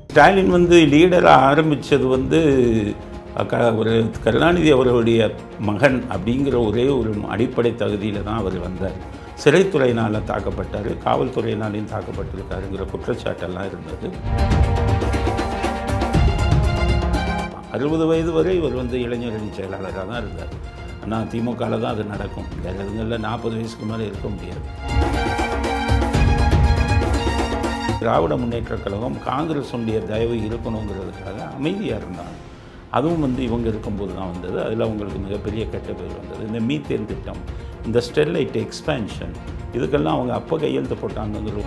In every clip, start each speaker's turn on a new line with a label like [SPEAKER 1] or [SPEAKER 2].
[SPEAKER 1] ஸ்டாலின் வந்து லீடராக ஆரம்பித்தது வந்து க ஒரு கருணாநிதி அவர்களுடைய மகன் அப்படிங்கிற ஒரே ஒரு அடிப்படை தகுதியில் தான் அவர் வந்தார் சிறைத்துறையினால் தாக்கப்பட்டார் காவல்துறையினாலையும் தாக்கப்பட்டிருக்காருங்கிற குற்றச்சாட்டெல்லாம் இருந்தது அறுபது வயது வரை இவர் வந்து இளைஞரணி செயலாளராக தான் இருந்தார் ஆனால் திமுகவில் தான் அது நடக்கும் வேறு இதுங்களில் நாற்பது வயசுக்கு மேலே இருக்க முடியாது திராவிட முன்னேற்றக் கழகம் காங்கிரஸ் உடைய தயவு இருக்கணுங்கிறதுக்காக அமைதியாக இருந்தாங்க அதுவும் வந்து இவங்க இருக்கும்போது தான் வந்தது அதில் அவங்களுக்கு மிகப்பெரிய கெட்ட பேர் வந்தது இந்த மீத்தேன் திட்டம் இந்த ஸ்டெர்லைட் எக்ஸ்பேன்ஷன் இதுக்கெல்லாம் அவங்க அப்போ கையெழுத்து போட்டாங்கங்கிற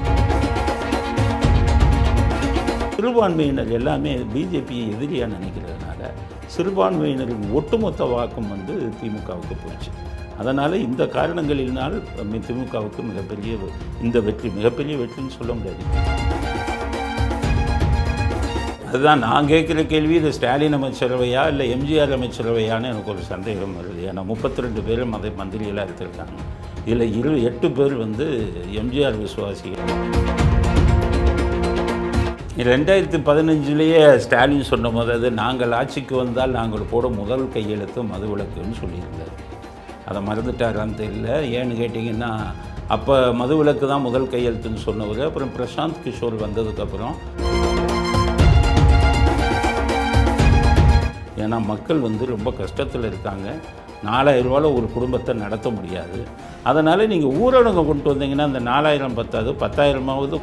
[SPEAKER 1] சிறுபான்மையினர் எல்லாமே பிஜேபியை எதிரியாக நினைக்கிறதுனால சிறுபான்மையினரின் ஒட்டுமொத்த வாக்கும் வந்து திமுகவுக்கு போச்சு அதனால் இந்த காரணங்களினால் மி- திமுகவுக்கு மிகப்பெரிய வெ- இந்த வெற்றி மிகப்பெரிய வெற்றின்னு சொல்ல முடியாது அதுதான் நான் கேட்குற கேள்வி இது ஸ்டாலின் அமைச்சரவையா இல்லை எம்ஜிஆர் அமைச்சரவையான்னு எனக்கு ஒரு சந்தேகம் வருது ஏன்னா முப்பத்தி ரெண்டு பேரும் அதை மந்திரிகளாக எடுத்திருக்காங்க இதில் இரு எட்டு பேர் வந்து எம்ஜிஆர் விசுவாசிகள் ரெண்டாயிரத்தி பதினஞ்சுலேயே ஸ்டாலின் சொன்ன போது நாங்கள் ஆட்சிக்கு வந்தால் நாங்கள் போட முதல் கையெழுத்து மதுவிலக்குன்னு சொல்லியிருந்தார் அதை மறந்துட்டாரான்னு தெரியல ஏன்னு கேட்டிங்கன்னா அப்போ மதுவிலக்கு தான் முதல் கையெழுத்துன்னு சொன்னவர் அப்புறம் பிரசாந்த் கிஷோர் வந்ததுக்கப்புறம் ஏன்னா மக்கள் வந்து ரொம்ப கஷ்டத்தில் இருக்காங்க நாலாயிரம் ரூபாயில் ஒரு குடும்பத்தை நடத்த முடியாது அதனால் நீங்கள் ஊரடங்கு கொண்டு வந்தீங்கன்னா அந்த நாலாயிரம் பத்தாது பத்தாயிரமாவது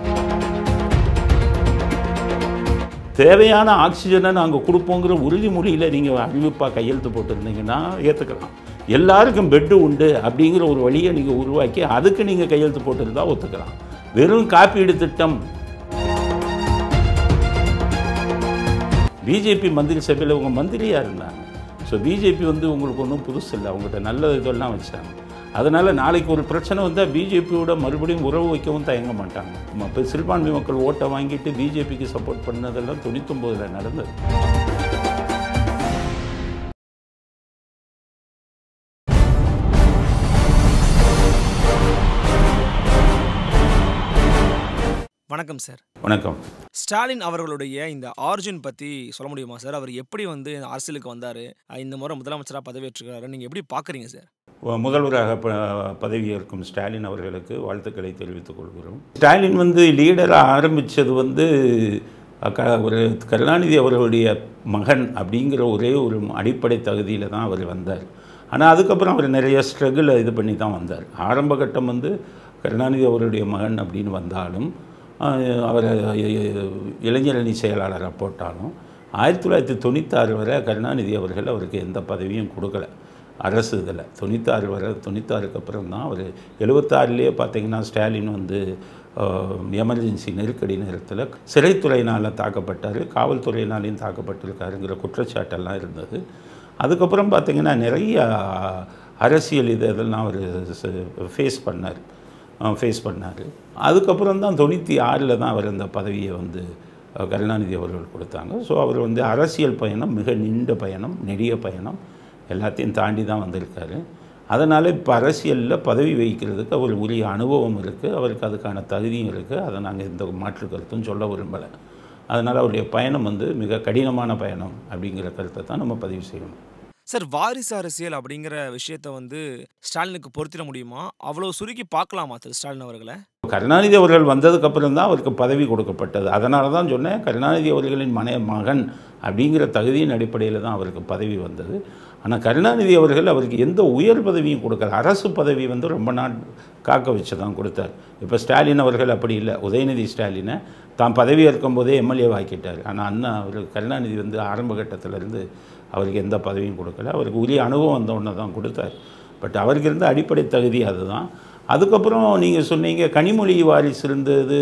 [SPEAKER 1] தேவையான ஆக்சிஜனை நாங்கள் கொடுப்போங்கிற உறுதிமொழியில் நீங்கள் அறிவிப்பாக கையெழுத்து போட்டிருந்தீங்கன்னா ஏற்றுக்கலாம் எல்லாருக்கும் பெட்டு உண்டு அப்படிங்கிற ஒரு வழியை நீங்கள் உருவாக்கி அதுக்கு நீங்கள் கையெழுத்து போட்டிருந்தா ஒத்துக்கலாம் வெறும் காப்பீடு திட்டம் பிஜேபி மந்திரி சபையில் உங்கள் மந்திரியாக இருந்தாங்க ஸோ பிஜேபி வந்து உங்களுக்கு ஒன்றும் புதுசு இல்லை அவங்ககிட்ட நல்ல இதெல்லாம் வச்சாங்க அதனால் நாளைக்கு ஒரு பிரச்சனை வந்தால் பிஜேபியோட மறுபடியும் உறவு வைக்கவும் தயங்க மாட்டாங்க இப்போ சிறுபான்மை மக்கள் ஓட்டை வாங்கிட்டு பிஜேபிக்கு சப்போர்ட் பண்ணதெல்லாம் தொண்ணூத்தொம்போதில் நடந்தது
[SPEAKER 2] வணக்கம் சார்
[SPEAKER 1] வணக்கம்
[SPEAKER 2] ஸ்டாலின் அவர்களுடைய இந்த ஆர்ஜின் பற்றி சொல்ல முடியுமா சார் அவர் எப்படி வந்து இந்த அரசியலுக்கு வந்தார் இந்த முறை முதலமைச்சராக பதவியேற்றுக்கிறாரு நீங்கள் எப்படி பார்க்குறீங்க சார்
[SPEAKER 1] வ- முதல்வராக ப பதவியேற்கும் ஸ்டாலின் அவர்களுக்கு வாழ்த்துக்களை தெரிவித்துக் கொள்கிறோம் ஸ்டாலின் வந்து லீடராக ஆரம்பித்தது வந்து க ஒரு கருணாநிதி அவர்களுடைய மகன் அப்படிங்கிற ஒரே ஒரு அடிப்படை தகுதியில் தான் அவர் வந்தார் ஆனால் அதுக்கப்புறம் அவர் நிறைய ஸ்ட்ரகிளை இது பண்ணி தான் வந்தார் ஆரம்ப கட்டம் வந்து கருணாநிதி அவருடைய மகன் அப்படின்னு வந்தாலும் ஆஹ், அவரை இளைஞரணி செயலாளராக போட்டாலும் ஆயிரத்தி தொள்ளாயிரத்தி தொண்ணூத்தாறு வரை கருணாநிதி அவர்கள் அவருக்கு எந்த பதவியும் கொடுக்கல அரசு இதில் தொண்ணூத்தாறு வரை தொண்ணூத்தாறுக்கு அப்புறம் தான் அவர் எழுபத்தாறுலேயே பார்த்தீங்கன்னா ஸ்டாலின் வந்து எமர்ஜென்சி நெருக்கடி நேரத்தில் சிறைத்துறையினால் தாக்கப்பட்டார் காவல்துறையினாலையும் தாக்கப்பட்டிருக்காருங்கிற குற்றச்சாட்டெல்லாம் இருந்தது அதுக்கப்புறம் பார்த்தீங்கன்னா நிறைய அரசியல் இது இதெல்லாம் அவர் ஃபேஸ் பண்ணார் ஃபேஸ் பண்ணார் அதுக்கப்புறம் தான் தொண்ணூற்றி ஆறில் தான் அவர் அந்த பதவியை வந்து அஹ், கருணாநிதி அவர்கள் கொடுத்தாங்க ஸோ அவர் வந்து அரசியல் பயணம் மிக நீண்ட பயணம் நெடிய பயணம் எல்லாத்தையும் தாண்டி தான் வந்திருக்காரு அதனால் இப்போ அரசியலில் பதவி வகிக்கிறதுக்கு அவர் உரிய அனுபவம் இருக்குது அவருக்கு அதுக்கான தகுதியும் இருக்குது அதை நாங்கள் எந்த மாற்று கருத்தும் சொல்ல விரும்பலை அதனால் அவருடைய பயணம் வந்து மிக கடினமான பயணம் அப்படிங்கிற கருத்தை தான் நம்ம பதிவு செய்யணும்
[SPEAKER 2] சார் வாரிசு அரசியல் அப்படிங்கிற விஷயத்த வந்து ஸ்டாலினுக்கு பொருத்திட முடியுமா அவ்வளோ சுருக்கி பார்க்கலாமா சார் ஸ்டாலின் அவர்களை
[SPEAKER 1] கருணாநிதி அவர்கள் வந்ததுக்கப்புறம் தான் அவருக்கு பதவி கொடுக்கப்பட்டது அதனால தான் சொன்னேன் கருணாநிதி அவர்களின் மன மகன் அப்படிங்கிற தகுதியின் அடிப்படையில் தான் அவருக்கு பதவி வந்தது ஆனால் கருணாநிதி அவர்கள் அவருக்கு எந்த உயர் பதவியும் கொடுக்கல அரசு பதவி வந்து ரொம்ப நாள் காக்க வச்சு தான் கொடுத்தார் இப்போ ஸ்டாலின் அவர்கள் அப்படி இல்லை உதயநிதி ஸ்டாலினை தான் பதவி ஏற்கும் போதே எம்எல்ஏ ஆக்கிட்டார் ஆனால் அண்ணா அவர் கருணாநிதி வந்து ஆரம்ப கட்டத்திலேருந்து அவருக்கு எந்த பதவியும் கொடுக்கல அவருக்கு உரிய அனுபவம் வந்த உடனே தான் கொடுத்தார் பட் அவருக்கு இருந்த அடிப்படை தகுதி அதுதான் அதுக்கப்புறம் நீங்கள் சொன்னீங்க கனிமொழி வாரிசு இருந்தது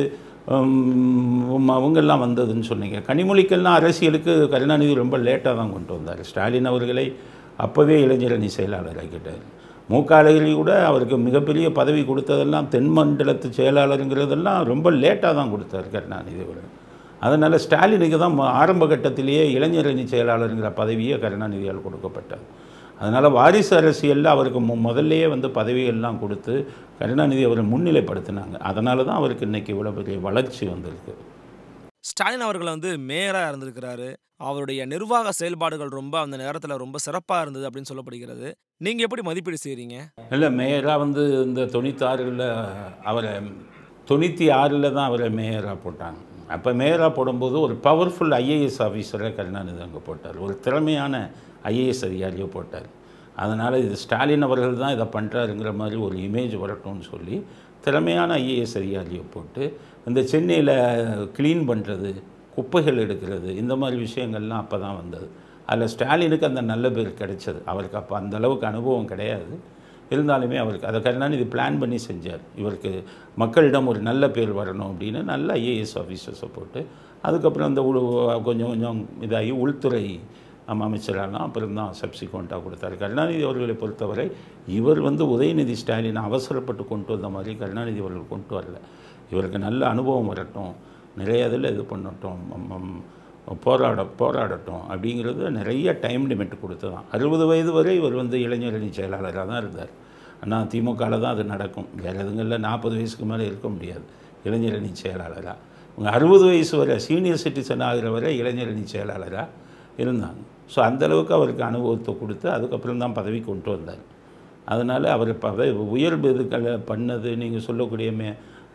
[SPEAKER 1] உம், அவங்கெல்லாம் வந்ததுன்னு சொன்னீங்க கனிமொழிக்கெல்லாம் அரசியலுக்கு கருணாநிதி ரொம்ப லேட்டாக தான் கொண்டு வந்தார் ஸ்டாலின் அவர்களை அப்போவே இளைஞரணி செயலாளர் ஆக்கிட்டார் மு க அழகிரி கூட அவருக்கு மிகப்பெரிய பதவி கொடுத்ததெல்லாம் தென் மண்டலத்து செயலாளருங்கிறதெல்லாம் ரொம்ப லேட்டாக தான் கொடுத்தார் கருணாநிதி அவர்கள் அதனால் ஸ்டாலினுக்கு தான் ம- ஆரம்ப கட்டத்திலேயே இளைஞரணி செயலாளருங்கிற பதவியே கருணாநிதியால் கொடுக்கப்பட்டது அதனால் வாரிசு அரசியலில் அவருக்கு மு முதல்லையே வந்து பதவிகள்லாம் கொடுத்து கருணாநிதி அவரை முன்னிலைப்படுத்தினாங்க அதனால தான் அவருக்கு இன்றைக்கி இவ்வளோ பெரிய வளர்ச்சி வந்திருக்கு
[SPEAKER 2] ஸ்டாலின் அவர்கள் வந்து மேயராக இருந்திருக்கிறாரு அவருடைய நிர்வாக செயல்பாடுகள் ரொம்ப அந்த நேரத்தில் ரொம்ப சிறப்பாக இருந்தது அப்படின்னு சொல்லப்படுகிறது நீங்கள் எப்படி மதிப்பீடு செய்கிறீங்க
[SPEAKER 1] இல்லை மேயராக வந்து இந்த தொண்ணூத்தாறில் அவரை தொண்ணூற்றி ஆறில் தான் அவரை மேயராக போட்டாங்க அப்போ மேயராக போடும்போது ஒரு பவர்ஃபுல் ஐஏஎஸ் ஆஃபீஸரை கருணாநிதி அங்கே போட்டார் ஒரு திறமையான ஐஏஎஸ் அதிகாரியை போட்டார் அதனால் இது ஸ்டாலின் அவர்கள் தான் இதை பண்ணுறாருங்கிற மாதிரி ஒரு இமேஜ் வரட்டும்னு சொல்லி திறமையான ஐஏஎஸ் அதிகாரியை போட்டு இந்த சென்னையில் க்ளீன் பண்ணுறது குப்பைகள் எடுக்கிறது இந்த மாதிரி விஷயங்கள்லாம் அப்போ தான் வந்தது அதில் ஸ்டாலினுக்கு அந்த நல்ல பேர் கிடைச்சது அவருக்கு அப்போ அந்த அளவுக்கு அனுபவம் கிடையாது இருந்தாலுமே அவருக்கு அதை கருணாநிதி பிளான் பண்ணி செஞ்சார் இவருக்கு மக்களிடம் ஒரு நல்ல பேர் வரணும் அப்படின்னு நல்ல ஐஏஎஸ் ஆஃபீஸர்ஸை போட்டு அதுக்கப்புறம் அந்த உள் கொஞ்சம் கொஞ்சம் இதாகி உள்துறை நம்ம அமைச்சராலாம் அப்புறம் தான் சப்சிக்வெண்ட்டாக கொடுத்தாரு கருணாநிதி அவர்களை பொறுத்தவரை இவர் வந்து உதயநிதி ஸ்டாலின் அவசரப்பட்டு கொண்டு வந்த மாதிரி கருணாநிதி அவர்கள் கொண்டு வரல இவருக்கு நல்ல அனுபவம் வரட்டும் நிறைய இதில் இது பண்ணட்டும் ம், ம், போராட போராடட்டும் அப்படிங்கிறது நிறைய டைம் லிமிட் கொடுத்து தான் அறுபது வயது வரை இவர் வந்து இளைஞரணி செயலாளராக தான் இருந்தார் ஆனால் திமுகவில் தான் அது நடக்கும் வேறு எதுங்களில் நாற்பது வயசுக்கு மேலே இருக்க முடியாது இளைஞரணி செயலாளராக இவங்க அறுபது வயசு வரை சீனியர் சிட்டிசன் ஆகிற வரை இளைஞரணி செயலாளராக இருந்தாங்க ஸோ அந்தளவுக்கு அவருக்கு அனுபவத்தை கொடுத்து அதுக்கப்புறம் தான் பதவி கொண்டு வந்தார் அதனால் அவர் பதவி உயர்வு இதுக்களை பண்ணது நீங்கள் சொல்லக்கூடிய மே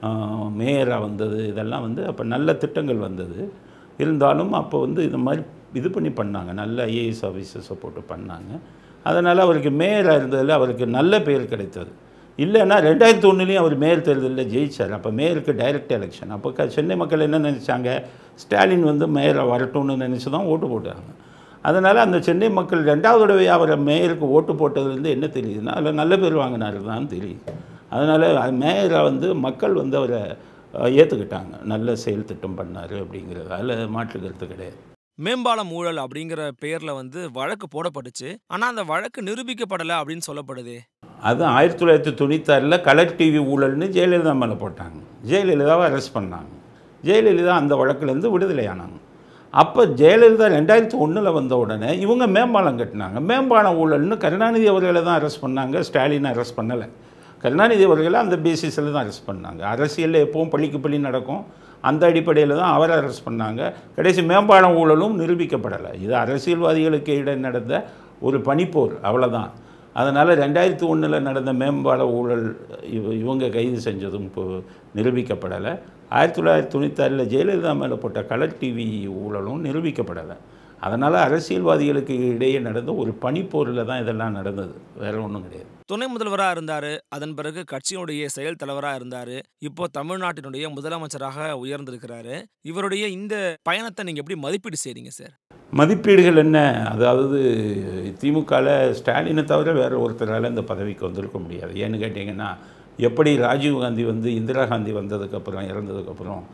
[SPEAKER 1] மேயராக வந்தது இதெல்லாம் வந்து அப்போ நல்ல திட்டங்கள் வந்தது இருந்தாலும் அப்போ வந்து இந்த மாதிரி இது பண்ணி பண்ணாங்க நல்ல ஐஏஎஸ் ஆஃபீஸர்ஸை போட்டு பண்ணாங்க அதனால் அவருக்கு மேயராக இருந்ததில் அவருக்கு நல்ல பேர் கிடைத்தது இல்லைன்னா ரெண்டாயிரத்தி ஒன்றுலேயும் அவர் மேயர் தேர்தலில் ஜெயிச்சார் அப்போ மேயருக்கு டைரக்ட் எலெக்ஷன் அப்போ க சென்னை மக்கள் என்ன நினச்சாங்க ஸ்டாலின் வந்து மேயராக வரட்டும்னு நினச்சி தான் ஓட்டு போட்டாங்க அதனால் அந்த சென்னை மக்கள் ரெண்டாவது தடவை அவரை மேயருக்கு ஓட்டு போட்டதுலேருந்து என்ன தெரியுதுன்னா அதில் நல்ல பேர் வாங்கினாரு தான் தெரியுது அதனால் மேயராக வந்து மக்கள் வந்து அவரை ஏற்றுக்கிட்டாங்க நல்ல செயல் திட்டம் பண்ணார் அப்படிங்கிறதால மாற்று கருத்து கிடையாது
[SPEAKER 2] மேம்பாலம் ஊழல் அப்படிங்கிற பெயரில் வந்து வழக்கு போடப்பட்டுச்சு ஆனால் அந்த வழக்கு நிரூபிக்கப்படலை அப்படின்னு சொல்லப்படுதே
[SPEAKER 1] அது ஆயிரத்தி தொள்ளாயிரத்தி தொண்ணூத்தாறில் கலர் டிவி ஊழல்னு ஜெயலலிதா மேலே போட்டாங்க ஜெயலலிதாவை அரெஸ்ட் பண்ணாங்க ஜெயலலிதா அந்த வழக்குலேருந்து விடுதலை ஆனாங்க அப்போ ஜெயலலிதா ரெண்டாயிரத்தி ஒன்றில் வந்த உடனே இவங்க மேம்பாலம் கட்டினாங்க மேம்பாலம் ஊழல்னு கருணாநிதி அவர்களை தான் அரெஸ்ட் பண்ணாங்க ஸ்டாலினை அரெஸ்ட் பண்ணலை கருணாநிதி அவர்களை அந்த பேசிஸில் தான் அரெஸ்ட் பண்ணாங்க அரசியலில் எப்பவும் பள்ளிக்கு பள்ளி நடக்கும் அந்த அடிப்படையில் தான் அவரை அரெஸ்ட் பண்ணாங்க கடைசி மேம்பாலம் ஊழலும் நிரூபிக்கப்படலை இது அரசியல்வாதிகளுக்கு இடையே நடந்த ஒரு பனிப்போர் அவ்வளோதான் அதனால் ரெண்டாயிரத்தி ஒன்றில் நடந்த மேம்பால ஊழல் இவ இவங்க கைது செஞ்சதும் இப்போ நிரூபிக்கப்படலை ஆயிரத்தி தொள்ளாயிரத்தி தொண்ணூத்தாறில் ஜெயலலிதா மேலே போட்ட கலர் டிவி ஊழலும் நிரூபிக்கப்படலை அதனால் அரசியல்வாதிகளுக்கு இடையே நடந்த ஒரு பனிப்போரில் தான் இதெல்லாம் நடந்தது வேறு ஒன்றும் கிடையாது
[SPEAKER 2] துணை முதல்வராக இருந்தார் அதன் பிறகு கட்சியினுடைய செயல் தலைவராக இருந்தார் இப்போ தமிழ்நாட்டினுடைய முதலமைச்சராக உயர்ந்திருக்கிறாரு இவருடைய இந்த பயணத்தை நீங்கள் எப்படி மதிப்பீடு செய்றீங்க சார்
[SPEAKER 1] மதிப்பீடுகள் என்ன அதாவது திமுகவில் ஸ்டாலினை தவிர வேறு ஒருத்தரால் இந்த பதவிக்கு வந்திருக்க முடியாது ஏன்னு கேட்டிங்கன்னா எப்படி ராஜீவ் காந்தி வந்து இந்திரா காந்தி வந்ததுக்கப்புறம் இறந்ததுக்கப்புறம்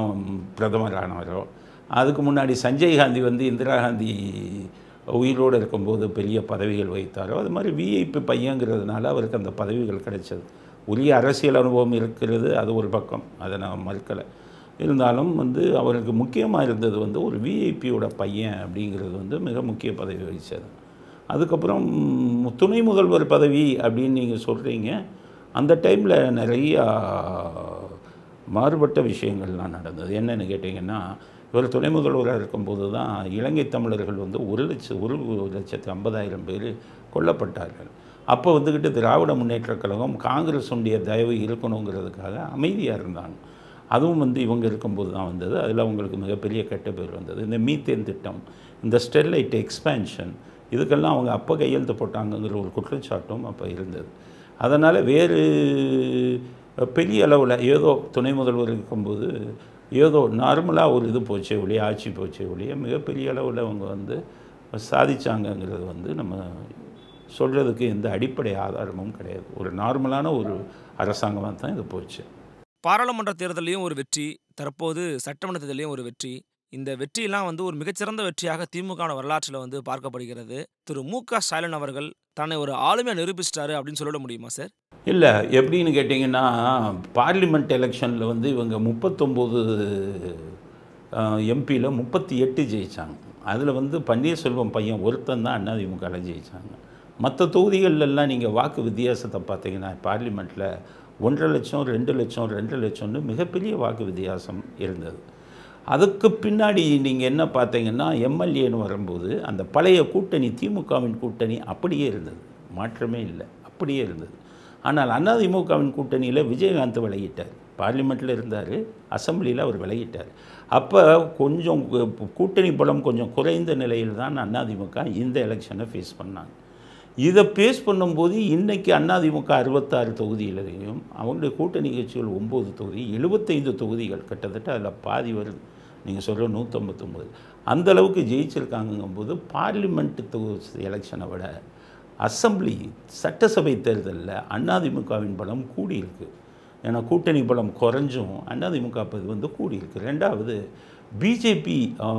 [SPEAKER 1] பிரதமர் ஆனவரோ அதுக்கு முன்னாடி சஞ்சய் காந்தி வந்து இந்திரா காந்தி உயிரோடு இருக்கும்போது பெரிய பதவிகள் வகித்தாரோ அது மாதிரி விஐபி பையங்கிறதுனால அவருக்கு அந்த பதவிகள் கிடைச்சது உரிய அரசியல் அனுபவம் இருக்கிறது அது ஒரு பக்கம் அதை நான் மறுக்கலை இருந்தாலும் வந்து அவருக்கு முக்கியமாக இருந்தது வந்து ஒரு விஐபியோட பையன் அப்படிங்கிறது வந்து மிக முக்கிய பதவி வகித்தது அதுக்கப்புறம் துணை முதல்வர் பதவி அப்படின்னு நீங்கள் சொல்கிறீங்க அந்த டைமில் நிறையா மாறுபட்ட விஷயங்கள்லாம் நடந்தது என்னென்னு கேட்டிங்கன்னா இவர் துணை முதல்வராக இருக்கும்போது தான் இலங்கை தமிழர்கள் வந்து ஒரு லட்சம் ஒரு லட்சத்து ஐம்பதாயிரம் பேர் கொல்லப்பட்டார்கள் அப்போ வந்துக்கிட்டு திராவிட முன்னேற்றக் கழகம் காங்கிரஸுடைய தயவு இருக்கணுங்கிறதுக்காக அமைதியாக இருந்தாங்க அதுவும் வந்து இவங்க இருக்கும்போது தான் வந்தது அதில் அவங்களுக்கு மிகப்பெரிய கெட்ட பேர் வந்தது இந்த மீத்தேன் திட்டம் இந்த ஸ்டெர்லைட் எக்ஸ்பேன்ஷன் இதுக்கெல்லாம் அவங்க அப்போ கையெழுத்து போட்டாங்கங்கிற ஒரு குற்றச்சாட்டும் அப்போ இருந்தது அதனால் வேறு பெரிய அளவில் ஏதோ துணை முதல்வர் இருக்கும்போது ஏதோ நார்மலாக ஒரு இது போச்சே ஒழிய ஆட்சி போச்சே ஒழிய மிகப்பெரிய அளவில் அவங்க வந்து சாதிச்சாங்கங்கிறது வந்து நம்ம சொல்கிறதுக்கு எந்த அடிப்படை ஆதாரமும் கிடையாது ஒரு நார்மலான ஒரு அரசாங்கமாக தான் இது போச்சு
[SPEAKER 2] பாராளுமன்ற தேர்தலையும் ஒரு வெற்றி தற்போது சட்டமன்ற தேர்தலையும் ஒரு வெற்றி இந்த வெற்றியெல்லாம் வந்து ஒரு மிகச்சிறந்த வெற்றியாக திமுக வரலாற்றில் வந்து பார்க்கப்படுகிறது திரு மு க ஸ்டாலின் அவர்கள் தன்னை ஒரு ஆளுமையாக நிரூபிச்சிட்டாரு அப்படின்னு சொல்லிட முடியுமா சார்
[SPEAKER 1] இல்லை எப்படின்னு கேட்டிங்கன்னா பார்லிமெண்ட் எலெக்ஷனில் வந்து இவங்க முப்பத்தொம்போது எம்பியில் முப்பத்தி எட்டு ஜெயித்தாங்க அதில் வந்து பன்னீர்செல்வம் பையன் ஒருத்தன் தான் அதிமுகவில் ஜெயித்தாங்க மற்ற தொகுதிகளெல்லாம் நீங்கள் வாக்கு வித்தியாசத்தை பார்த்தீங்கன்னா பார்லிமெண்ட்டில் ஒன்றரை லட்சம் ரெண்டு லட்சம் ரெண்டு லட்சம்னு மிகப்பெரிய வாக்கு வித்தியாசம் இருந்தது அதுக்கு பின்னாடி நீங்கள் என்ன பார்த்தீங்கன்னா எம்எல்ஏன்னு வரும்போது அந்த பழைய கூட்டணி திமுகவின் கூட்டணி அப்படியே இருந்தது மாற்றமே இல்லை அப்படியே இருந்தது ஆனால் அதிமுகவின் கூட்டணியில் விஜயகாந்த் விலகிட்டார் பார்லிமெண்ட்டில் இருந்தார் அசம்பிளியில் அவர் விலகிட்டார் அப்போ கொஞ்சம் கு- கூட்டணி பலம் கொஞ்சம் குறைந்த நிலையில் தான் அதிமுக இந்த எலெக்ஷனை ஃபேஸ் பண்ணாங்க இதை பேஸ் பண்ணும்போது இன்றைக்கி அதிமுக அறுபத்தாறு தொகுதியிலையும் அவங்களுடைய கூட்டணி கட்சிகள் ஒம்பது தொகுதி எழுபத்தைந்து தொகுதிகள் கிட்டத்தட்ட அதில் பாதி வருது நீங்கள் சொல்கிற நூற்றம்பத்தொம்பது அந்த அளவுக்கு ஜெயிச்சிருக்காங்கங்கும்போது பார்லிமெண்ட் தொகுதி எலெக்ஷனை விட அசெம்பிளி சட்டசபை தேர்தலில் அதிமுகவின் பலம் கூடியிருக்கு ஏன்னா கூட்டணி பலம் குறைஞ்சும் அதிமுக இது வந்து கூடியிருக்கு ரெண்டாவது பிஜேபி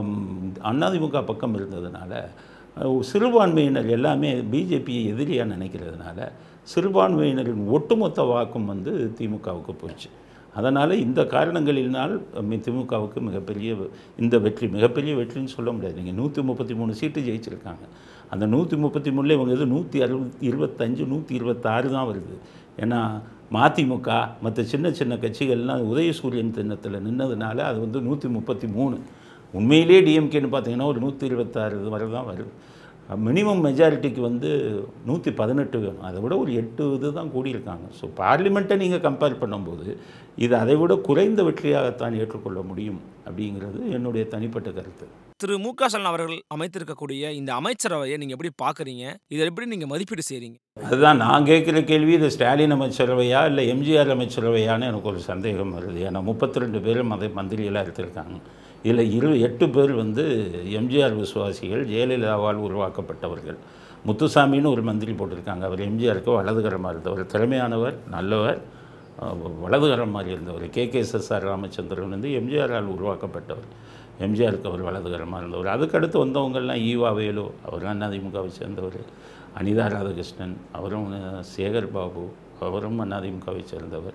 [SPEAKER 1] அதிமுக பக்கம் இருந்ததுனால அஹ், சிறுபான்மையினர் எல்லாமே பிஜேபியை எதிரியாக நினைக்கிறதுனால சிறுபான்மையினரின் ஒட்டுமொத்த வாக்கும் வந்து திமுகவுக்கு போச்சு அதனால் இந்த காரணங்களினால் மி- திமுகவுக்கு மிகப்பெரிய வெ- இந்த வெற்றி மிகப்பெரிய வெற்றின்னு சொல்ல முடியாது நீங்கள் நூற்றி முப்பத்தி மூணு சீட்டு ஜெயிச்சிருக்காங்க அந்த நூற்றி முப்பத்தி மூணுல இவங்க இது நூற்றி அறுபத்தி இருபத்தஞ்சு நூற்றி இருபத்தாறு தான் வருது ஏன்னா மதிமுக மற்ற சின்ன சின்ன கட்சிகள்லாம் உதயசூரியன் திண்ணத்தில் நின்னதுனால அது வந்து நூற்றி முப்பத்தி மூணு உண்மையிலே டிஎம்கேன்னு பார்த்தீங்கன்னா ஒரு நூற்றி இருபத்தாறு வரை தான் வருது மினிமம் மெஜாரிட்டிக்கு வந்து நூற்றி பதினெட்டு வேணும் அதை விட ஒரு எட்டு இது தான் கூடியிருக்காங்க ஸோ பார்லிமெண்ட்டை நீங்கள் கம்பேர் பண்ணும்போது இது அதை விட குறைந்த வெற்றியாகத்தான் ஏற்றுக்கொள்ள முடியும் அப்படிங்கிறது என்னுடைய தனிப்பட்ட கருத்து
[SPEAKER 2] திரு மு க ஸ்டாலின் அவர்கள் அமைத்திருக்கக்கூடிய இந்த அமைச்சரவையை நீங்க எப்படி பாக்குறீங்க இதை எப்படி நீங்க மதிப்பீடு செய்றீங்க
[SPEAKER 1] அதுதான் நான் கேட்குற கேள்வி இது ஸ்டாலின் அமைச்சரவையா இல்லை எம்ஜிஆர் அமைச்சரவையான்னு எனக்கு ஒரு சந்தேகம் வருது ஏன்னா முப்பத்தி ரெண்டு பேரும் அதை மந்திரிகளாக எடுத்திருக்காங்க இதில் இரு எட்டு பேர் வந்து எம்ஜிஆர் விசுவாசிகள் ஜெயலலிதாவால் உருவாக்கப்பட்டவர்கள் முத்துசாமின்னு ஒரு மந்திரி போட்டிருக்காங்க அவர் எம்ஜிஆருக்கு வலதுகரமாக இருந்தவர் திறமையானவர் நல்லவர் அஹ், வலதுகரம் மாதிரி இருந்தவர் K K S S R Ramachandran வந்து எம்ஜிஆரால் உருவாக்கப்பட்டவர் எம்ஜிஆருக்கு அவர் வலதுகரமாக இருந்தவர் அதுக்கடுத்து வந்தவங்கெல்லாம் ஈவா வேலு அவர் அதிமுகவை சேர்ந்தவர் அனிதா ராதாகிருஷ்ணன் அவரும் அஹ், சேகர் பாபு அவரும் அதிமுகவை சேர்ந்தவர்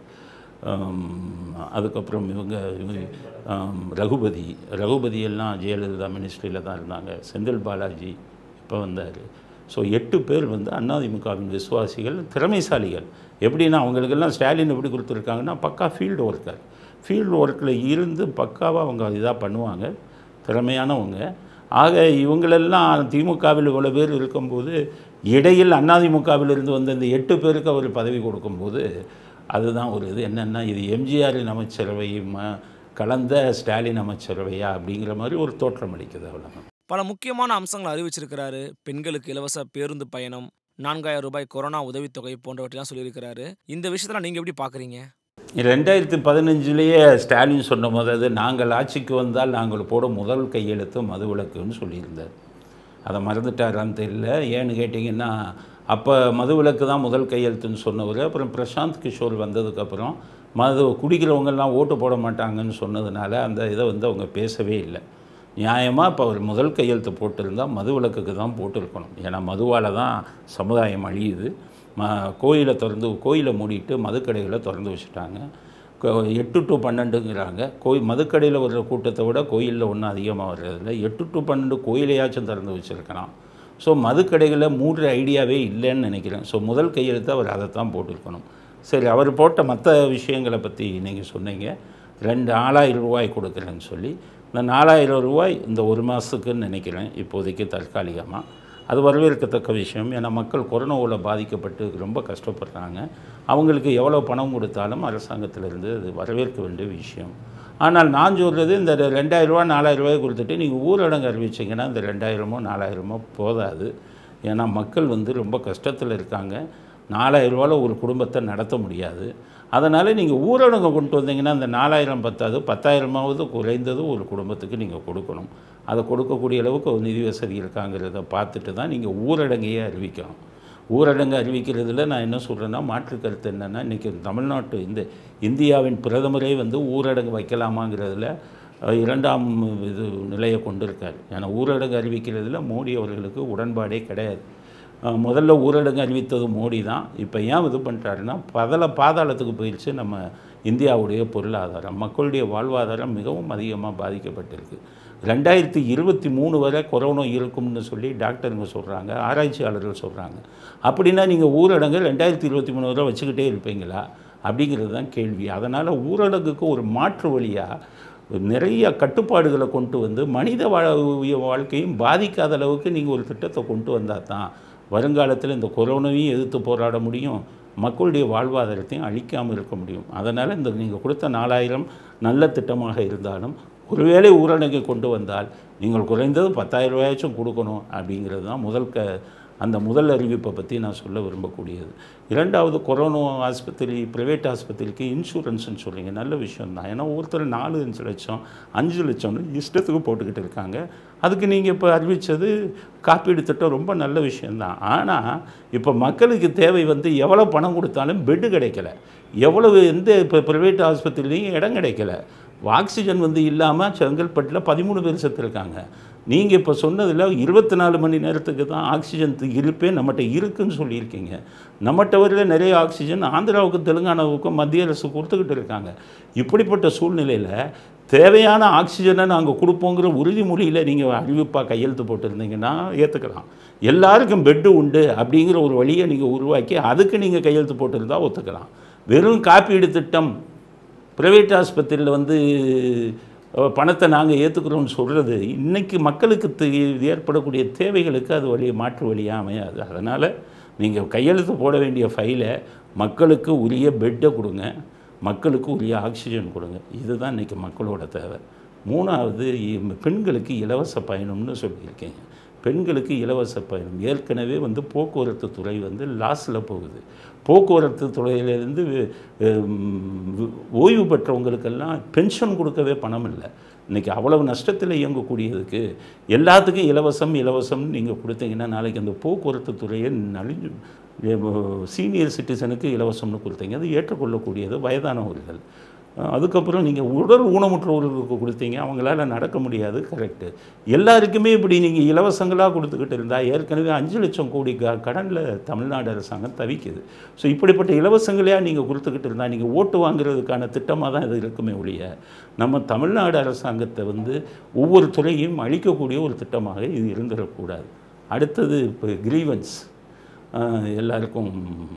[SPEAKER 1] ஆம், அதுக்கப்புறம் இவங்க இவங்க, ஆம், ரகுபதி ரகுபதி எல்லாம் ஜெயலலிதா மினிஸ்ட்ரியில் தான் இருந்தாங்க செந்தில் பாலாஜி இப்போ வந்தார் ஸோ எட்டு பேர் வந்து அதிமுகவின் விசுவாசிகள் திறமைசாலிகள் எப்படின்னா அவங்களுக்கெல்லாம் ஸ்டாலின் எப்படி கொடுத்துருக்காங்கன்னா பக்கா ஃபீல்டு ஒர்க்கர் ஃபீல்டு ஒர்க்கில் இருந்து பக்காவாக அவங்க இதாக பண்ணுவாங்க திறமையானவங்க ஆக இவங்களெல்லாம் திமுகவில் இவ்வளோ பேர் இருக்கும்போது இடையில் அதிமுகவில் இருந்து வந்த இந்த எட்டு பேருக்கு அவர் பதவி கொடுக்கும்போது அதுதான் ஒரு இது என்னென்னா இது எம்ஜிஆரின் அமைச்சரவை ம- கலந்த ஸ்டாலின் அமைச்சரவையா அப்படிங்கிற மாதிரி ஒரு தோற்றம் அளிக்குது அவ்வளோதான்
[SPEAKER 2] பல முக்கியமான அம்சங்களை அறிவிச்சிருக்கிறாரு பெண்களுக்கு இலவச பேருந்து பயணம் நான்காயிரம் ரூபாய் கொரோனா உதவித்தொகை போன்றவற்றைலாம் சொல்லியிருக்கிறாரு இந்த விஷயத்துல நீங்க எப்படி பாக்குறீங்க
[SPEAKER 1] ரெண்டாயிரத்தி பதினஞ்சுலேயே ஸ்டாலின் சொன்ன போது நாங்கள் ஆட்சிக்கு வந்தால் நாங்கள் போட முதல் கையெழுத்து மதுவிலக்குன்னு சொல்லியிருந்தார் அதை மறந்துட்டாரான்னு தெரியல ஏன்னு கேட்டிங்கன்னா அப்போ மதுவிலக்கு தான் முதல் கையெழுத்துன்னு சொன்னவர் அப்புறம் பிரசாந்த் கிஷோர் வந்ததுக்கப்புறம் மது குடிக்கிறவங்கெல்லாம் ஓட்டு போட மாட்டாங்கன்னு சொன்னதுனால அந்த இதை வந்து அவங்க பேசவே இல்லை நியாயமாக இப்போ அவர் முதல் கையெழுத்து போட்டிருந்தால் மதுவிலக்குக்கு தான் போட்டிருக்கணும் ஏன்னா மதுவால் தான் சமுதாயம் அழியுது ம கோயிலை திறந்து கோயிலை மூடிட்டு மதுக்கடைகளை திறந்து வச்சுட்டாங்க கொ- எட்டு டு பன்னெண்டுங்கிறாங்க கோயில் மதுக்கடையில் வர்ற கூட்டத்தை விட கோயிலில் ஒன்றும் அதிகமாக வர்றதில்ல எட்டு டு பன்னெண்டு கோயிலையாச்சும் திறந்து வச்சுருக்கலாம் ஸோ மதுக்கடைகளை மூடுற ஐடியாவே இல்லைன்னு நினைக்கிறேன் ஸோ முதல் கையெழுத்து அவர் அதை தான் போட்டிருக்கணும் சரி அவர் போட்ட மற்ற விஷயங்களை பற்றி நீங்கள் சொன்னீங்க ரெண்டு நாலாயிரம் ரூபாய் கொடுக்குறேன்னு சொல்லி இந்த நாலாயிரம் ரூபாய் இந்த ஒரு மாதத்துக்குன்னு நினைக்கிறேன் இப்போதைக்கு தற்காலிகமாக அது வரவேற்கத்தக்க விஷயம் ஏன்னா மக்கள் கொரோனாவில் பாதிக்கப்பட்டு ரொம்ப கஷ்டப்படுறாங்க அவங்களுக்கு எவ்வளோ பணம் கொடுத்தாலும் அரசாங்கத்திலிருந்து அது வரவேற்க வேண்டிய விஷயம் ஆனால் நான் சொல்கிறது இந்த ரெ- ரெண்டாயிரம் ரூபா நாலாயிரம் ரூபாய் கொடுத்துட்டு நீங்கள் ஊரடங்கு அறிவிச்சிங்கன்னா இந்த ரெண்டாயிரமோ நாலாயிரமோ போதாது ஏன்னா மக்கள் வந்து ரொம்ப கஷ்டத்தில் இருக்காங்க நாலாயிரம் ரூபாயில் ஒரு குடும்பத்தை நடத்த முடியாது அதனால் நீங்கள் ஊரடங்கு கொண்டு வந்தீங்கன்னா இந்த நாலாயிரம் பத்தாது பத்தாயிரமாவது குறைந்தது ஒரு குடும்பத்துக்கு நீங்கள் கொடுக்கணும் அதை கொடுக்கக்கூடிய அளவுக்கு ஒரு நிதி வசதி இருக்காங்கிறத பார்த்துட்டு தான் நீங்கள் ஊரடங்கையே அறிவிக்கணும் ஊரடங்கு அறிவிக்கிறதுல நான் என்ன சொல்கிறேன்னா மாற்று கருத்து என்னென்னா இன்றைக்கி தமிழ்நாட்டு இந்த இந்தியாவின் பிரதமரே வந்து ஊரடங்கு வைக்கலாமாங்கிறதுல அஹ், இரண்டாம் இது நிலையை கொண்டிருக்கார் ஏன்னா ஊரடங்கு அறிவிக்கிறதுல மோடி அவர்களுக்கு உடன்பாடே கிடையாது அஹ், முதல்ல ஊரடங்கு அறிவித்தது மோடி தான் இப்போ ஏன் இது பண்ணிட்டாருன்னா பதல பாதாளத்துக்கு போயிடுச்சு நம்ம இந்தியாவுடைய பொருளாதாரம் மக்களுடைய வாழ்வாதாரம் மிகவும் அதிகமாக பாதிக்கப்பட்டிருக்கு ரெண்டாயிரத்தி இருபத்தி மூணு வரை கொரோனா இருக்கும்னு சொல்லி டாக்டருங்க சொல்கிறாங்க ஆராய்ச்சியாளர்கள் சொல்கிறாங்க அப்படின்னா நீங்கள் ஊரடங்கு ரெண்டாயிரத்தி இருபத்தி மூணு வரை வச்சுக்கிட்டே இருப்பீங்களா அப்படிங்கிறது தான் கேள்வி அதனால் ஊரடங்குக்கு ஒரு மாற்று வழியாக நிறைய கட்டுப்பாடுகளை கொண்டு வந்து மனித வா- வாழ்க்கையும் பாதிக்காத அளவுக்கு நீங்கள் ஒரு திட்டத்தை கொண்டு வந்தால் தான் வருங்காலத்தில் இந்த கொரோனாவையும் எதிர்த்து போராட முடியும் மக்களுடைய வாழ்வாதாரத்தையும் அழிக்காமல் இருக்க முடியும் அதனால் இந்த நீங்கள் கொடுத்த நாலாயிரம் நல்ல திட்டமாக இருந்தாலும் ஒருவேளை ஊரடங்கை கொண்டு வந்தால் நீங்கள் குறைந்தது பத்தாயிரம் ரூபாயாச்சும் கொடுக்கணும் அப்படிங்கிறது தான் முதல் க அந்த முதல் அறிவிப்பை பற்றி நான் சொல்ல விரும்பக்கூடியது இரண்டாவது கொரோனா ஆஸ்பத்திரி ப்ரைவேட் ஆஸ்பத்திரிக்கு இன்சூரன்ஸ்னு சொல்றீங்க நல்ல விஷயம் தான் ஏன்னா ஒருத்தர் நாலு அஞ்சு லட்சம் அஞ்சு லட்சம்னு இஷ்டத்துக்கு போட்டுக்கிட்டு இருக்காங்க அதுக்கு நீங்கள் இப்போ அறிவித்தது காப்பீடு திட்டம் ரொம்ப நல்ல விஷயந்தான் ஆனால் இப்போ மக்களுக்கு தேவை வந்து எவ்வளோ பணம் கொடுத்தாலும் பெட்டு கிடைக்கல எவ்வளவு எந்த இப்போ ப்ரைவேட் ஆஸ்பத்திரிலையும் இடம் கிடைக்கல ஆக்சிஜன் வந்து இல்லாமல் செங்கல்பட்டில் பதிமூணு பேர் செத்துருக்காங்க நீங்கள் இப்போ சொன்னதில் இருபத்தி நாலு மணி நேரத்துக்கு தான் ஆக்சிஜன் இருப்பே நம்மகிட்ட இருக்குன்னு சொல்லியிருக்கீங்க நம்மகிட்ட வரல நிறைய ஆக்சிஜன் ஆந்திராவுக்கும் தெலுங்கானாவுக்கும் மத்திய அரசு கொடுத்துக்கிட்டு இருக்காங்க இப்படிப்பட்ட சூழ்நிலையில் தேவையான ஆக்சிஜனை நாங்கள் கொடுப்போங்கிற உறுதிமொழியில் நீங்கள் அறிவிப்பாக கையெழுத்து போட்டிருந்தீங்கன்னா ஏற்றுக்கலாம் எல்லாருக்கும் பெட்டு உண்டு அப்படிங்கிற ஒரு வழியை நீங்கள் உருவாக்கி அதுக்கு நீங்கள் கையெழுத்து போட்டிருந்தா ஒத்துக்கலாம் வெறும் காப்பீடு திட்டம் ப்ரைவேட் ஆஸ்பத்திரியில் வந்து அஹ், பணத்தை நாங்கள் ஏற்றுக்கிறோம்னு சொல்கிறது இன்றைக்கி மக்களுக்கு தே- ஏற்படக்கூடிய தேவைகளுக்கு அது வழி மாற்று வழியாக அமையாது அதனால் நீங்கள் கையெழுத்து போட வேண்டிய ஃபைலை மக்களுக்கு உரிய பெட்டை கொடுங்க மக்களுக்கு உரிய ஆக்சிஜன் கொடுங்க இதுதான் இன்றைக்கி மக்களோட தேவை மூணாவது இ- பெண்களுக்கு இலவச பயணம்னு சொல்லியிருக்கீங்க பெண்களுக்கு இலவச பயணம் ஏற்கனவே வந்து போக்குவரத்து துறை வந்து லாஸில் போகுது போக்குவரத்து துறையிலேருந்து ஹம், ஓய்வு பெற்றவங்களுக்கெல்லாம் பென்ஷன் கொடுக்கவே பணம் இல்லை இன்றைக்கி அவ்வளவு நஷ்டத்தில் இயங்கக்கூடியதுக்கு எல்லாத்துக்கும் இலவசம் இலவசம்னு நீங்கள் கொடுத்தீங்கன்னா நாளைக்கு அந்த போக்குவரத்து துறையை நலிஞ்சு சீனியர் சிட்டிசனுக்கு இலவசம்னு கொடுத்தீங்க அது ஏற்றுக்கொள்ளக்கூடியது வயதானவர்கள் அஹ் அதுக்கப்புறம் நீங்கள் உடல் ஊனமுற்றவர்களுக்கு கொடுத்தீங்க அவங்களால நடக்க முடியாது கரெக்டு எல்லாருக்குமே இப்படி நீங்கள் இலவசங்களாக கொடுத்துக்கிட்டு இருந்தால் ஏற்கனவே அஞ்சு லட்சம் கோடி க கடனில் தமிழ்நாடு அரசாங்கம் தவிக்குது ஸோ இப்படிப்பட்ட இலவசங்களையாக நீங்கள் கொடுத்துக்கிட்டு இருந்தால் நீங்கள் ஓட்டு வாங்குறதுக்கான திட்டமாக தான் இது இருக்குமே ஒழிய நம்ம தமிழ்நாடு அரசாங்கத்தை வந்து ஒவ்வொரு துறையும் அழிக்கக்கூடிய ஒரு திட்டமாக இது இருந்துடக்கூடாது அடுத்தது இப்போ கிரீவன்ஸ் எல்லாருக்கும்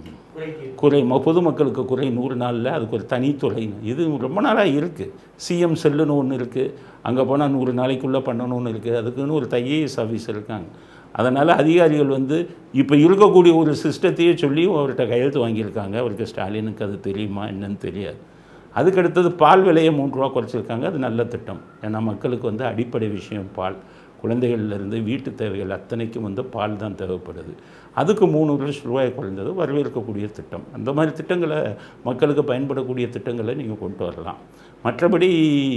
[SPEAKER 1] குறை ம- பொதுமக்களுக்கு குறை நூறு நாளில் அதுக்கு ஒரு தனித்துறை இது ரொம்ப நாளாக இருக்குது சிஎம் செல்லுன்னு ஒன்று இருக்குது அங்கே போனால் நூறு நாளைக்குள்ளே பண்ணணும்னு இருக்குது அதுக்குன்னு ஒரு ஐஏஎஸ் ஆஃபீஸ் இருக்காங்க அதனால் அதிகாரிகள் வந்து இப்போ இருக்கக்கூடிய ஒரு சிஸ்டத்தையே சொல்லி அவர்கிட்ட கையெழுத்து வாங்கியிருக்காங்க அவருக்கு ஸ்டாலினுக்கு அது தெரியுமா என்னன்னு தெரியாது அதுக்கடுத்தது பால் விலையை மூன்று ரூபா குறைச்சிருக்காங்க அது நல்ல திட்டம் ஏன்னா மக்களுக்கு வந்து அடிப்படை விஷயம் பால் குழந்தைகள்லேருந்து வீட்டு தேவைகள் அத்தனைக்கும் வந்து பால் தான் தேவைப்படுது அதுக்கு மூணு லட்சம் ரூபாய் குறைந்தது வரவேற்கக்கூடிய திட்டம் அந்த மாதிரி திட்டங்களை மக்களுக்கு பயன்படக்கூடிய திட்டங்களை நீங்கள் கொண்டு வரலாம் மற்றபடி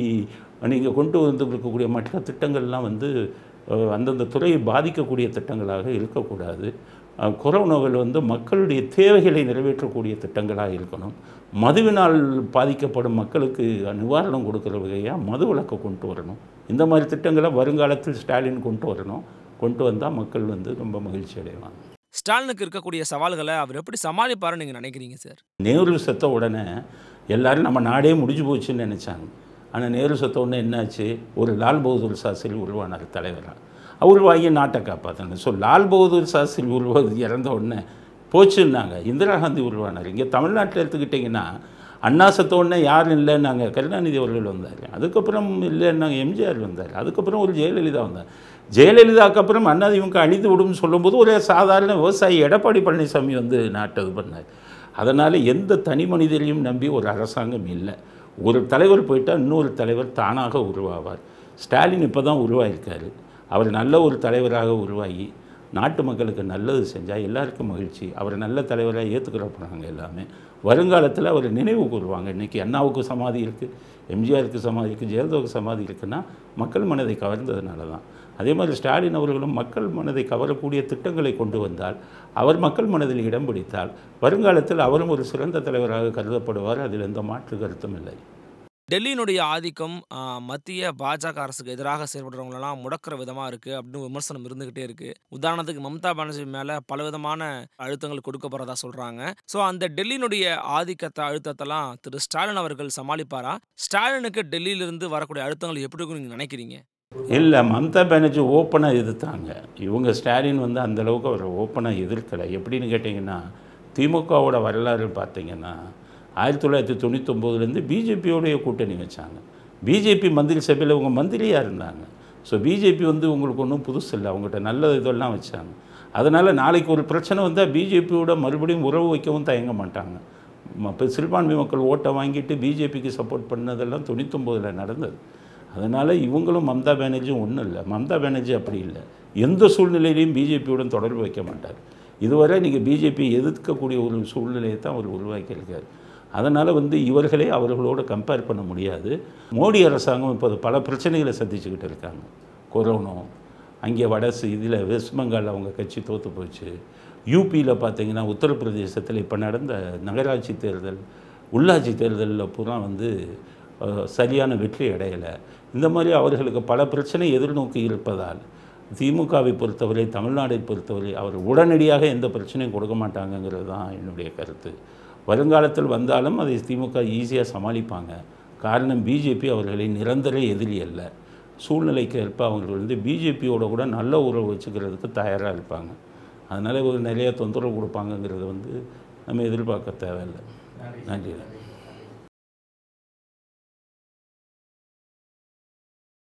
[SPEAKER 1] நீங்கள் கொண்டு வந்திருக்கக்கூடிய மற்ற திட்டங்கள்லாம் வந்து அஹ், அந்தந்த துறையை பாதிக்கக்கூடிய திட்டங்களாக இருக்கக்கூடாது அஹ், கொரோனாவில் வந்து மக்களுடைய தேவைகளை நிறைவேற்றக்கூடிய திட்டங்களாக இருக்கணும் மதுவினால் பாதிக்கப்படும் மக்களுக்கு நிவாரணம் கொடுக்குற வகையாக மது விலக்கை கொண்டு வரணும் இந்த மாதிரி திட்டங்களை வருங்காலத்தில் ஸ்டாலின் கொண்டு வரணும் கொண்டு வந்தால் மக்கள் வந்து ரொம்ப மகிழ்ச்சி அடைவாங்க
[SPEAKER 2] ஸ்டாலினுக்கு இருக்கக்கூடிய சவால்களை அவர் எப்படி சமாளிப்பாருன்னு நீங்கள் நினைக்கிறீங்க சார்
[SPEAKER 1] நேரு செத்த உடனே எல்லாரும் நம்ம நாடே முடிஞ்சு போச்சுன்னு நினச்சாங்க ஆனால் நேரு செத்த உடனே என்னாச்சு ஒரு லால் பகதூர் சாஸ்திரி உருவானார் தலைவராக அவர் வாங்கி நாட்டை காப்பாற்றினார் ஸோ லால் பகதூர் சாஸ்திரி உருவ இறந்த உடனே போச்சுன்னாங்க இந்திரா காந்தி உருவானார் இங்கே தமிழ்நாட்டில் எடுத்துக்கிட்டிங்கன்னா அண்ணா செத்த உடனே யாரும் இல்லைன்னாங்க கருணாநிதி அவர்கள் வந்தார் அதுக்கப்புறம் இல்லைன்னாங்க எம்ஜிஆர் வந்தார் அதுக்கப்புறம் ஒரு ஜெயலலிதா வந்தார் ஜெயலலிதாவுக்கு அப்புறம் அதிமுக அழித்து விடும்னு சொல்லும்போது ஒரு சாதாரண விவசாயி எடப்பாடி பழனிசாமி வந்து நாட்டை இது பண்ணார் அதனால் எந்த தனி மனிதரையும் நம்பி ஒரு அரசாங்கம் இல்லை ஒரு தலைவர் போயிட்டால் இன்னொரு தலைவர் தானாக உருவாவார் ஸ்டாலின் இப்போ தான் உருவாயிருக்காரு அவர் நல்ல ஒரு தலைவராக உருவாகி நாட்டு மக்களுக்கு நல்லது செஞ்சால் எல்லாருக்கும் மகிழ்ச்சி அவர் நல்ல தலைவராக ஏற்றுக்கிற போகிறாங்க எல்லாமே வருங்காலத்தில் அவர் நினைவு கூறுவாங்க இன்றைக்கி அண்ணாவுக்கு சமாதி இருக்குது எம்ஜிஆருக்கு சமாதி இருக்குது ஜெயலலிதாவுக்கு சமாதி இருக்குன்னா மக்கள் மனதை கவர்ந்ததுனால தான் அதே மாதிரி ஸ்டாலின் அவர்களும் மக்கள் மனதை கவரக்கூடிய திட்டங்களை கொண்டு வந்தால் அவர் மக்கள் மனதில் இடம் பிடித்தால் வருங்காலத்தில் அவரும் ஒரு சிறந்த தலைவராக கருதப்படுவார் அதில் எந்த மாற்று கருத்தும் இல்லை
[SPEAKER 2] டெல்லியினுடைய ஆதிக்கம் ஆ, மத்திய பாஜக அரசுக்கு எதிராக செயல்படுறவங்களெல்லாம் முடக்கிற விதமாக இருக்குது அப்படின்னு விமர்சனம் இருந்துக்கிட்டே இருக்குது உதாரணத்துக்கு மம்தா பானர்ஜி மேலே பலவிதமான அழுத்தங்கள் கொடுக்கப்படுறதா சொல்கிறாங்க ஸோ அந்த டெல்லியினுடைய ஆதிக்கத்தை அழுத்தத்தெல்லாம் திரு ஸ்டாலின் அவர்கள் சமாளிப்பாரா ஸ்டாலினுக்கு டெல்லியிலிருந்து வரக்கூடிய அழுத்தங்கள் எப்படி இருக்கும் நீங்கள் நினைக்கிறீங்க
[SPEAKER 1] இல்லை மம்தா பானர்ஜி ஓப்பனாக எதிர்த்தாங்க இவங்க ஸ்டாலின் வந்து அந்த அளவுக்கு அவர் ஓப்பனாக எதிர்க்கலை எப்படின்னு கேட்டிங்கன்னா திமுகவோட வரலாறு பார்த்தீங்கன்னா ஆயிரத்தி தொள்ளாயிரத்தி தொண்ணூத்தொம்போதுலேருந்து பிஜேபியோடைய கூட்டணி வச்சாங்க பிஜேபி மந்திரி சபையில் இவங்க மந்திரியாக இருந்தாங்க ஸோ பிஜேபி வந்து உங்களுக்கு ஒன்றும் புதுசு இல்லை அவங்ககிட்ட நல்ல இதெல்லாம் வச்சாங்க அதனால் நாளைக்கு ஒரு பிரச்சனை வந்தால் பிஜேபியோட மறுபடியும் உறவு வைக்கவும் தயங்க மாட்டாங்க இப்போ சிறுபான்மை மக்கள் ஓட்டை வாங்கிட்டு பிஜேபிக்கு சப்போர்ட் பண்ணதெல்லாம் தொண்ணூத்தொம்போதில் நடந்தது அதனால் இவங்களும் மம்தா பானர்ஜியும் ஒன்றும் இல்லை மம்தா பானர்ஜி அப்படி இல்லை எந்த சூழ்நிலையிலையும் பிஜேபியுடன் தொடர்பு வைக்க மாட்டார் இதுவரை நீங்கள் பிஜேபி எதிர்க்கக்கூடிய ஒரு சூழ்நிலையை தான் அவர் உருவாக்கியிருக்கார் அதனால் வந்து இவர்களே அவர்களோட கம்பேர் பண்ண முடியாது மோடி அரசாங்கம் இப்போது பல பிரச்சனைகளை சந்திச்சுக்கிட்டு இருக்காங்க கொரோனா அங்கே வடசு இதில் வெஸ்ட் பெங்கால் அவங்க கட்சி தோற்று போச்சு யூபியில் பார்த்தீங்கன்னா உத்தரப்பிரதேசத்தில் இப்போ நடந்த நகராட்சி தேர்தல் உள்ளாட்சி தேர்தலில் பூரா வந்து அஹ், சரியான வெற்றி அடையலை இந்த மாதிரி அவர்களுக்கு பல பிரச்சனை எதிர்நோக்கி இருப்பதால் திமுகவை பொறுத்தவரை தமிழ்நாடை பொறுத்தவரை அவர் உடனடியாக எந்த பிரச்சனையும் கொடுக்க மாட்டாங்கங்கிறது தான் என்னுடைய கருத்து வருங்காலத்தில் வந்தாலும் அதை திமுக ஈஸியாக சமாளிப்பாங்க காரணம் பிஜேபி அவர்களை நிரந்தர எதிரி அல்ல சூழ்நிலைக்கு ஏற்ப அவர்கள் வந்து பிஜேபியோட கூட நல்ல உறவு வச்சுக்கிறதுக்கு தயாராக இருப்பாங்க அதனால் ஒரு நிறைய தொந்தரவு கொடுப்பாங்கங்கிறத வந்து நம்ம எதிர்பார்க்க தேவையில்லை நன்றி